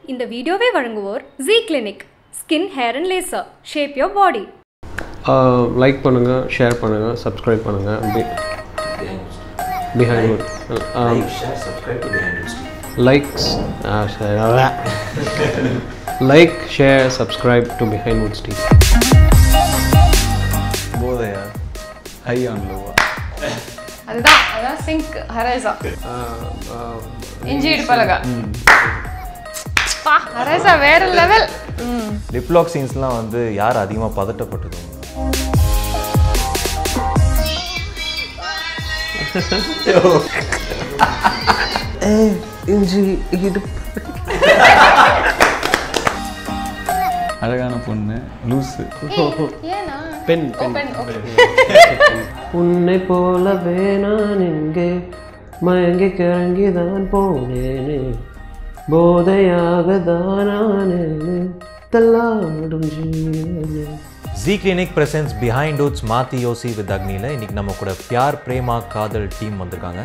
இந்த வீடியோவை வழங்குவோர் G clinic skin hair and laser shape your body like பண்ணுங்கள் ஷேர் பண்ணுங்கள் சப்ஸ்கிரைப் பண்ணுங்கள் behind share, subscribe to Behind It Stream. Likes like share subscribe to Behindwoods ஸ்டீ போதையா high on லோவா அதுதான் அதான் சிங்க் ஹரேசா இஞ்சி இடுப்பலகா பா ஹரேசா வேற லெவல் ம் லிப்லாக் சீன்ஸ்லாம் வந்து யார் அதிகமாக பதட்டப்பட்டது இஞ்சி இது அழகான பொண்ணு லூஸு ஏனா பெண் ஓ பெண் ஓகே உன்னை போலவே நான் இங்கே மயங்கி கிறங்கி தான் போனேனே போதையாக தானானேனே தள்ளாடும் ஜீவனே G clinic presents Behindwoods மாத்தி யோசி வித் அக்னியில் இன்னைக்கு நம்ம கூட பியார் பிரேமா காதல் டீம் வந்திருக்காங்க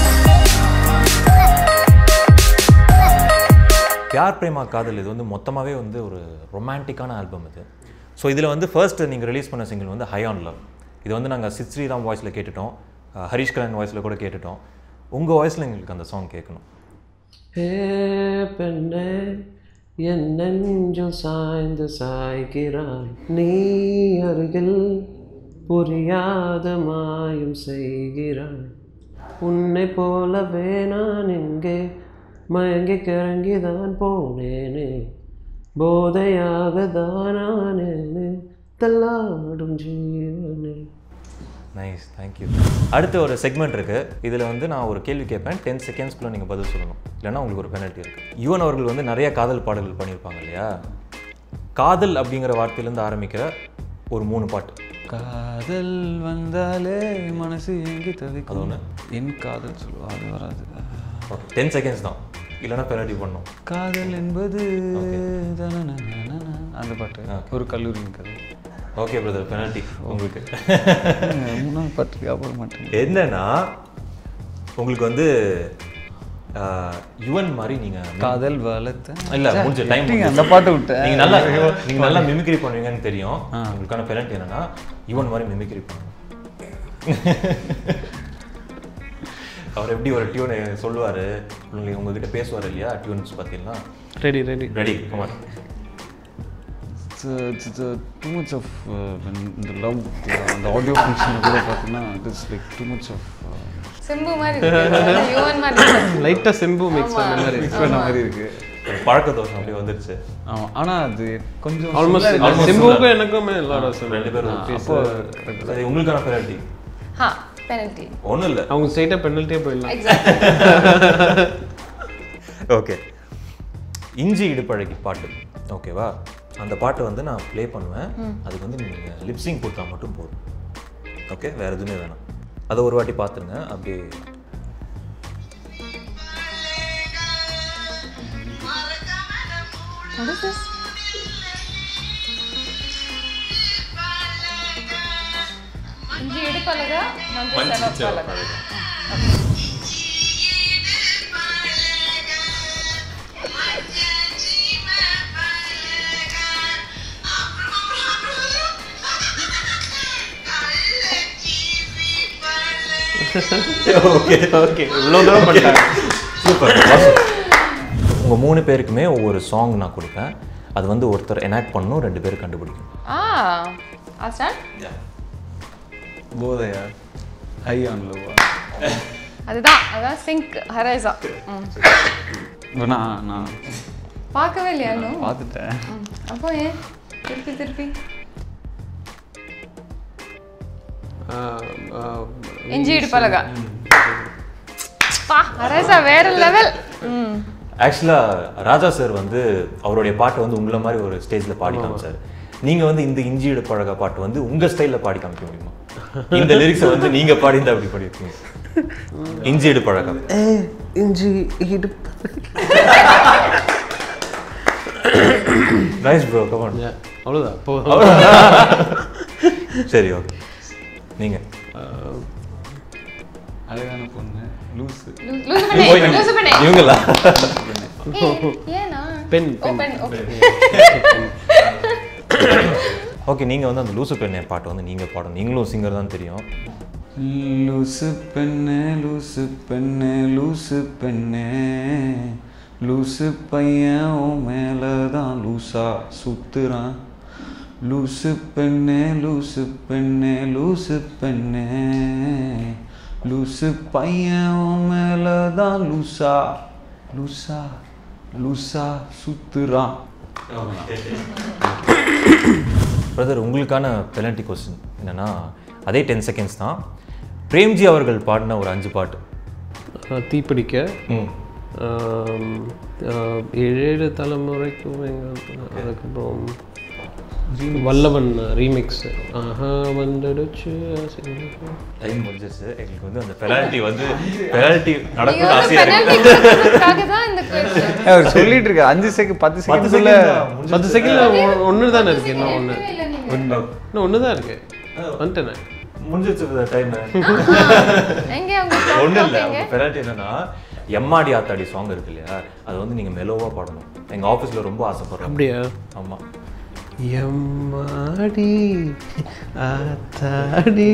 பியார் பிரேமா காதல் இது வந்து மொத்தமாகவே வந்து ஒரு ரொமான்டிக்கான ஆல்பம் இது ஸோ இதில் வந்து ஃபர்ஸ்ட் நீங்கள் ரிலீஸ் பண்ண சிங்கிள் வந்து ஹை ஆன் லவ் இது வந்து நாங்கள் சித் ஸ்ரீராம் வாய்ஸில் கேட்டுட்டோம் அஹ் ஹரிஷ் கல்யாண் வாய்ஸில் கூட கேட்டுட்டோம் உங்கள் வாய்ஸில் எங்களுக்கு அந்த சாங் கேட்கணும் ஹே பெண்ணே என் நெஞ்சில் சாய்ந்து சாய்கிறாய் நீ அருகில் புரியாத மாயம் செய்கிறாய் உன்னை போலவே நான் இங்கே மயங்கி கிறங்கி தான் போனேனே போதையாக தானானேனே தள்ளாடும் ஜீவனே நைஸ் தேங்க்யூ அடுத்து ஒரு செக்மெண்ட் இருக்குது இதில் வந்து நான் ஒரு கேள்வி கேட்பேன் டென் செகண்ட்ஸ்க்குள்ளே நீங்கள் பதில் சொல்லணும் இல்லைன்னா உங்களுக்கு ஒரு பெனல்ட்டி இருக்குது யுவன் அவர்கள் வந்து நிறைய காதல் பாடல்கள் பண்ணியிருப்பாங்க இல்லையா காதல் அப்படிங்கிற வார்த்தையிலேருந்து ஆரம்பிக்கிற ஒரு மூணு பாட்டு காதல் வந்தாலே மனசு எங்கி தவிக்கும் அது ஒண்ணு. என் காதல் சொல்லுவா அது வராது ஓகே டென் செகண்ட்ஸ் தான் இல்லைன்னா பெனல்ட்டி பண்ணணும் காதல் என்பது தனனனனன. அந்த பாட்டு ஒரு கல்லூரியின் கதை ஓகே பிரதர் பெனல்ட்டி உங்களுக்கு மூணாவது பாட்டு ஞாபகம் மாட்டேன் என்னன்னா உங்களுக்கு வந்து ஆஹ், யுவன் மாதிரி நீங்கள் காதல் வளர்த்த இல்ல முடிஞ்ச டைம் விட்டீங்க, அந்த பாட்டு விட்டேன். நீங்க நல்லா நீங்க நல்லா மிமிக்ரி பண்ணுவீங்கன்னு தெரியும் உங்களுக்கான பெனல்ட்டி என்னன்னா யுவன் மாதிரி மிமிக்ரி பண்ணணும் அவர் எப்படி ஒரு டியூனை சொல்லுவாரு உங்களுக்கு உங்ககிட்ட பேசுவார் இல்லையா டியூன்ஸ் பார்த்தீங்கன்னா ready ready ready come on too much of இந்த லவ் அந்த ஆடியோ ஃபங்க்ஷனில் கூட பார்த்தீங்கன்னா it is like too much of Simbu மாதிரி இருக்கு யுவன் மாதிரி இருக்கு. லைட்டாக செம்பு மிக்ஸ் பண்ண மாதிரி மிக்ஸ் பண்ண மாதிரி இருக்கு பழக்க தோஷம் அப்படியே வந்துருச்சு ஆமாம் ஆனால் அது கொஞ்சம் ஆல்மோஸ்ட் almost செம்புக்கும் எனக்குமே எல்லாரோட ரெண்டு பேரும் அப்போ சரி உங்களுக்கான பெனல்ட்டி ஹா பெனல்டி ஒன்றும் இல்லை அவங்க ஸ்ட்ரைட்டாக பெனல்ட்டியே போயிடலாம் எக்ஸாக்ட் ஓகே இஞ்சி இடுப்பழகி பாட்டு ஓகேவா அந்த பாட்டை வந்து நான் ப்ளே பண்ணுவேன் அதுக்கு வந்து நீங்கள் லிப்ஸிங் கொடுத்தா மட்டும் போதும் ஓகே வேறு எதுவுமே வேணாம் அதை ஒரு வாட்டி பார்த்துருங்க அப்படியே What is this? இஞ்சி இடுப்பலகா மஞ்சள் செவப்பலகா ஓகே ஓகே இவ்வளோ தூரம் பண்ணிட்டாங்க சூப்பர் உங்கள் மூணு பேருக்குமே ஒவ்வொரு சாங் நான் கொடுப்பேன் அது வந்து ஒருத்தர் எனாக்ட் பண்ணணும் ரெண்டு பேர் கண்டுபிடிக்கணும் ஆ ஆ ஸ்டார்ட் போதையா ஹை ஆன் லோவா அதுதான் அதான் சிங்க் ஹரேசா ம் நான் நான் பார்க்கவே இல்லையா இன்னும் பார்த்துட்டேன் ம். அப்போ ஏன் திருப்பி திருப்பி இஞ்சி இடுப்பலகா பா ஹரேசா வேற லெவல் ம் ஆக்சுவலாக ராஜா சார் வந்து அவருடைய பாட்டை வந்து உங்களை மாதிரி ஒரு ஸ்டேஜில் பாடி காமிச்சார் நீங்கள் வந்து இந்த இஞ்சி இடுப்பழக பாட்டு வந்து உங்கள் ஸ்டைலில் பாடி காமிக்க முடியுமா இந்த லிரிக்ஸை வந்து நீங்கள் பாடிந்தா அப்படி பாடிருக்கீங்க இஞ்சி இடுப்பழகம் ஏ இஞ்சி இடுப்பு நைஸ் ப்ரோ கமான் அவ்வளோதான் போ சரி ஓகே நீங்கள் அழகான பொண்ணு லூஸு லூ- லூசு பண்ணே லூசு பண்ணே இவங்களா ஏய், ஏனா பென் ஓ பென் பென் ஓகே ஓகே நீங்கள் வந்து அந்த லூசு பெண்ணை பாட்டு வந்து நீங்கள் பாடணும் நீங்களும் சிங்கர் தான் தெரியும் லூசு பெண்ணே லூசு பெண்ணே லூசு பெண்ணே லூசு பையன் உன் மேலே தான் லூசா சுத்துறான் லூசு பெண்ணே லூசு பெண்ணே லூசு பெண்ணே லூசு பையன் உன் மேலே தான் லூசா லூசா லூசா சுத்துறான் பிரதர் உங்களுக்கான பெனல்ட்டி கொஸ்டின் என்னன்னா அதே டென் செகண்ட்ஸ் தான் பிரேம்ஜி அவர்கள் பாடின ஒரு அஞ்சு பாட்டு அஹ், தீப்பிடிக்க ம் ஆம், அஹ், ஏழு தலைமுறைக்கும் எங்க- அதுக்கப்புறம் வல்லவன் ரீமிக்ஸ் ஆஹா வந்துடுச்சு ஆசைகள். டைம் முடிஞ்சிருச்சு எங்களுக்கு வந்து அந்த பெனால்ட்டி வந்து பெனால்ட்டி நீங்க நடக்கணும்னு வந்து ஆசையாக இருக்கு பெனல்டி கொடுக்கறதுக்காக தான் இந்த question. அவர் சொல்லிட்டு இருக்காரு அஞ்சு செகண்ட் பத்து பத்து செகண்ட் செகண்ட் தான் முடிஞ்சிருச்சு. பத்து செகண்ட்ல ஒன்று தானே இருக்கு இன்னும் ஒன்று இல்ல நீங்க. இன்னும் ஒன்று தான் இருக்கு வந்துட்டேனே முடிஞ்சிருச்சு டைம் எங்க உங்க ஒன்றும் இல்லை எங்க? உங்க பெனால்ட்டி என்னன்னா எம்மாடி ஆத்தாடி சாங் இருக்கு இல்லையா அது வந்து நீங்கள் மெலோவாக பாடணும் எங்கள் ஆஃபீஸில் ரொம்ப ஆசைப்படுறோம் அப்படியா ஆமாம் எம்மாடி ஆத்தாடி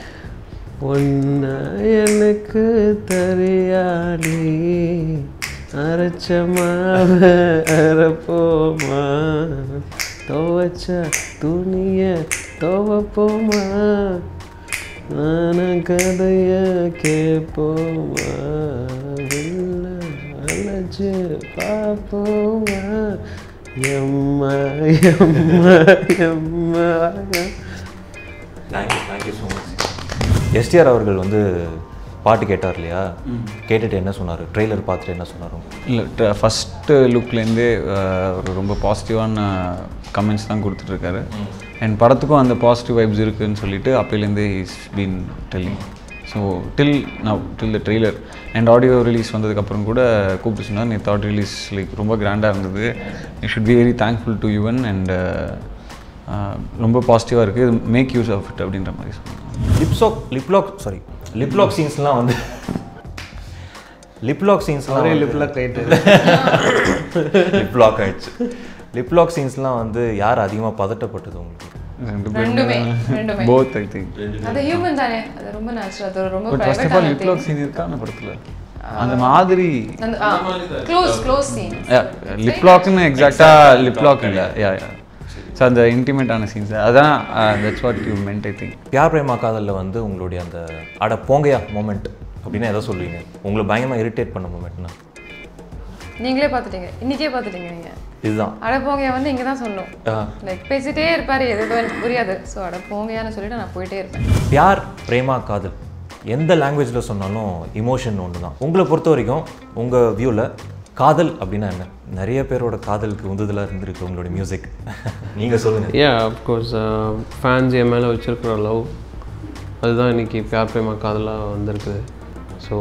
ஒன்ன எனக்கு தெரியாடி அரைச்ச மாவ அரைப்போமா துவச்ச துணிய துவப்போமா நான கதைய கேட்போமா உள்ள அழைச்சு பார்ப்போமா எம்மா எம்மா எம்மா thank you thank you so much STR அவர்கள் வந்து பாட்டு கேட்டார் இல்லையா கேட்டுட்டு என்ன சொன்னார் ட்ரெய்லர் பார்த்துட்டு என்ன சொன்னார் இல்லை ஃபஸ்ட்டு லுக்லேருந்தே ஒரு ரொம்ப பாசிட்டிவான கமெண்ட்ஸ் தான் கொடுத்துட்ருக்காரு அண்ட் படத்துக்கும் அந்த பாசிட்டிவ் வைப்ஸ் இருக்குன்னு சொல்லிட்டு அப்போலேருந்தே is been telling so till now till the trailer and audio release வந்ததுக்கப்புறம் கூட கூப்பிட்டு சொன்னார் நீ தாட் ரிலீஸ் லைக் ரொம்ப கிராண்டாக இருந்தது you should be very thankful to Yuvan and ரொம்ப பாசிட்டிவாக இருக்குது மேக் யூஸ் ஆஃப் இட் அப்படின்ற மாதிரி சொன்னாங்க லிப்ஸாக் லிப்லாக் சாரி லிப்லாக் சீன்ஸ்லாம் வந்து லிப்லாக் சீன்ஸ்லாம் ஒரே லிப்லாம் ரைட்டு லிப்லாக் ஆயிடுச்சு லிப்லாக் சீன்ஸ்லாம் வந்து யார் அதிகமாக பதட்டப்பட்டது உங்களுக்கு ரெண்டு ரெண்டுமே ரெண்டுமே போத் ஐ திங்க் அது ஹியூமன் தானே அது ரொம்ப நேச்சுரல் அது ரொம்ப but first of all lip lock private scene இருக்கா அந்த படத்தில் அந்த மாதிரி அந்த க்ளோஸ் க்ளோஸ் சீன் லிப் லாக்னு எக்ஸாக்டாக லிப் லாக் இல்லை யா யா ஸோ அந்த இன்டிமேட்டான சீன்ஸ் அதான் that's what you meant I think Pyaar Prema காதலில் வந்து உங்களுடைய அந்த அட போங்கயா மூமெண்ட் அப்படின்னு எதை சொல்லுவீங்க உங்களை பயங்கரமாக இரிட்டேட் பண்ண மூமெண்ட்னா நீங்களே பார்த்துட்டீங்க இன்னைக்கே பார்த்துட்டீங்க நீங்க இதுதான் அடப்போங்க வந்து இங்கே தான் சொல்லணும் ஆ. லைக் பேசிட்டே இருப்பாரு எதுவும் எனக்கு புரியாது ஸோ அடப்போங்கயான்னு சொல்லிட்டு நான் போயிட்டே இருப்பேன் பியார் பிரேமா காதல் எந்த லாங்குவேஜில் சொன்னாலும் இமோஷன் ஒன்று தான் உங்களை பொறுத்த வரைக்கும் உங்கள் வியூவில் காதல் அப்படின்னா என்ன நிறைய பேரோட காதலுக்கு உந்துதலாக இருந்திருக்கு உங்களுடைய மியூசிக் நீங்கள் சொல்லுங்கள் யா அஃப்கோர்ஸ் ஃபேன்ஸ் என் மேலே வச்சுருக்கிற லவ் அதுதான் இன்னைக்கு பியார் பிரேமா காதலாக வந்திருக்குது so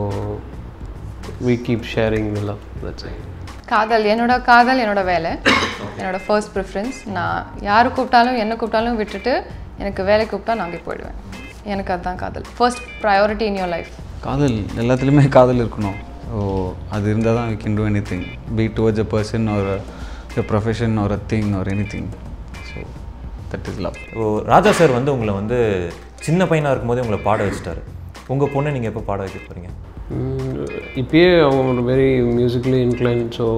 we keep sharing the love that's it காதல் என்னோட காதல் என்னோட வேலை என்னோட ஃபர்ஸ்ட் ப்ரிஃபரன்ஸ் நான் யார் கூப்பிட்டாலும் என்ன கூப்பிட்டாலும் விட்டுட்டு எனக்கு வேலை கூப்பிட்டா நான் அங்கே போயிடுவேன் எனக்கு அதுதான் காதல் first priority in your life காதல் எல்லாத்துலேயுமே காதல் இருக்கணும் ஸோ அது இருந்தால் தான் we can do anything be towards a person ஒரு a ப்ரொஃபஷன் ஒரு a திங் ஒரு anything so that is love இப்போ ராஜா சார் வந்து உங்களை வந்து சின்ன பையனாக இருக்கும்போதே உங்களை பாட வச்சிட்டாரு உங்கள் பொண்ணை நீங்கள் எப்போ பாட வைக்க போகிறீங்க இப்பயே அவங்க ஒரு very musically inclined so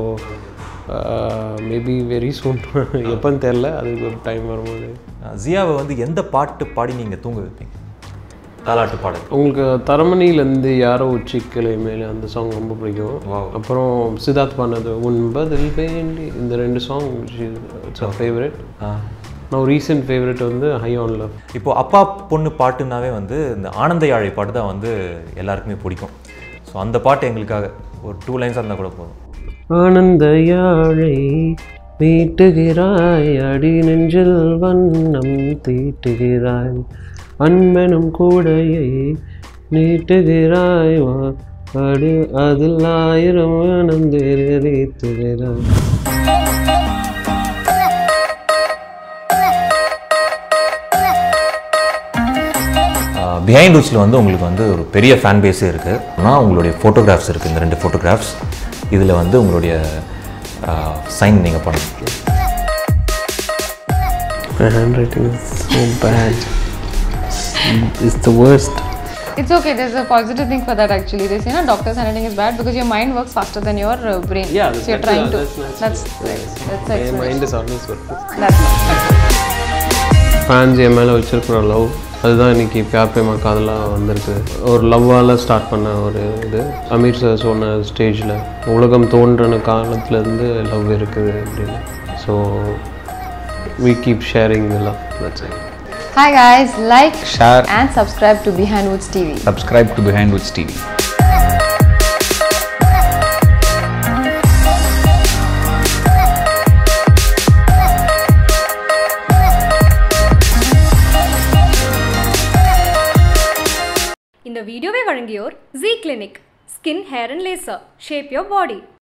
maybe very soon எப்போன்னு தெரில அதுக்கு ஒரு டைம் வரும்போது ஜியாவை வந்து எந்த பாட்டு பாடி நீங்கள் தூங்க வைப்பீங்க தாலாட்டு பாடல் உங்களுக்கு தரமணிலேருந்து யாரோ உச்சிக்கலை மேலே அந்த சாங் ரொம்ப பிடிக்கும் அப்புறம் சித்தார்த் பண்ணது உன் பதில் வேண்டி இந்த ரெண்டு சாங் இட்ஸ் அ ஃபேவரட் நான் ரீசெண்ட் ஃபேவரட் வந்து ஹை ஆன் லவ் இப்போ அப்பா பொண்ணு பாட்டுனாவே வந்து இந்த ஆனந்த யாழை பாட்டு தான் வந்து எல்லாருக்குமே பிடிக்கும் ஸோ அந்த பாட்டு எங்களுக்காக ஒரு டூ லைன்ஸாக இருந்தால் கூட போதும் ஆனந்த யாழை மீட்டுகிறாய் அடி நெஞ்சில் வண்ணம் தீட்டுகிறாய் அன்பெனும் கூடையை நீட்டுகிறாய் வா அடி அதில் ஆயிரம் ஆனந்தேத்துகிறாய் பிஹைண்ட் ரூட்ஸில் வந்து உங்களுக்கு வந்து ஒரு பெரிய ஃபேன் பேஸே இருக்குது ஆனால் உங்களுடைய ஃபோட்டோகிராஃப்ஸ் இருக்குது இந்த ரெண்டு ஃபோட்டோகிராஃப்ஸ் இதில் வந்து உங்களுடைய சைன் நீங்கள் பண்ணணும் My handwriting is so bad. It's the worst. It's okay. There's a positive thing for that actually. They say, no, doctor's handwriting is bad because your mind works faster than your uh, brain. Yeah, so you're that's- trying yeah, to. that's That's natural. that's, that's, My explanation. mind is always working. That's fans என் மேலே வச்சிருக்கிற love அதுதான் இன்னைக்கு பியார் பிரேமா காதலாக வந்திருக்கு ஒரு லவ்வால் start பண்ண ஒரு இது அமீர் சார் சொன்ன ஸ்டேஜில் உலகம் தோன்றின காலத்துலேருந்து லவ் இருக்குது அப்படின்னு so we keep sharing the love that's it Hi guys, like, Share. and subscribe to Behind Woods TV. subscribe to Behind Woods TV. இந்த வீடியோவை வழங்கியோர் G clinic skin hair and laser shape your body